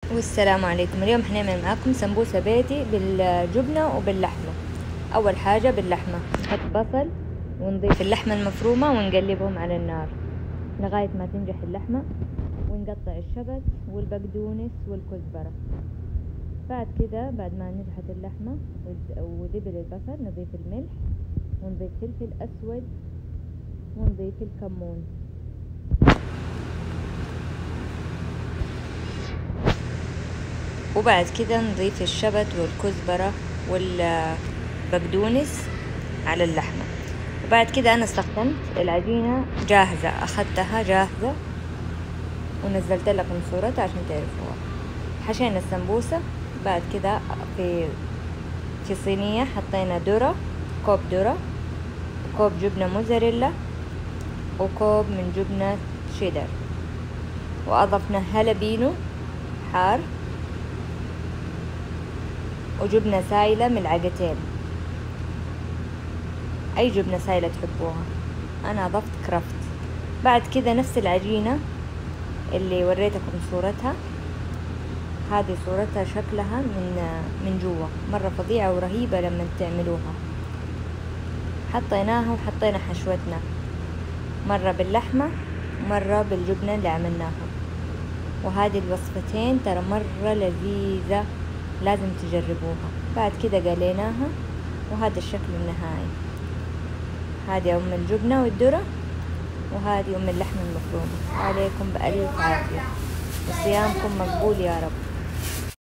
والسلام عليكم اليوم حنعمل معاكم سمبوسة بيتي بالجبنة وباللحمة أول حاجة باللحمة نحط بصل ونضيف اللحمة المفرومة ونقلبهم على النار لغاية ما تنجح اللحمة ونقطع الشبت والبقدونس والكزبرة بعد كده بعد ما نجحت اللحمة ودبل البصل نضيف الملح ونضيف فلفل أسود ونضيف الكمون وبعد كده نضيف الشبت والكزبرة والبقدونس على اللحمة وبعد كده أنا استخدمت العجينة جاهزة أخذتها جاهزة ونزلت لكم صورتها عشان تعرفوها حشينا السمبوسة بعد كده في في صينية حطينا ذرة كوب ذرة وكوب جبنة موزاريلا وكوب من جبنة شيدر وأضفنا هالبينو حار وجبنة سايلة ملعقتين أي جبنة سايلة تحبوها أنا أضفت كرافت بعد كذا نفس العجينة اللي وريتكم صورتها هذه صورتها شكلها من من جوا مرة فظيعة ورهيبة لما تعملوها حطيناها وحطينا حشوتنا مرة باللحمة ومرة بالجبنة اللي عملناها وهذه الوصفتين ترى مرة لذيذة لازم تجربوها بعد كده قليناها وهذا الشكل النهائي هذه أم الجبنة والذرة وهذه أم اللحم المفرومة عليكم بألف عافية وصيامكم مقبول يا رب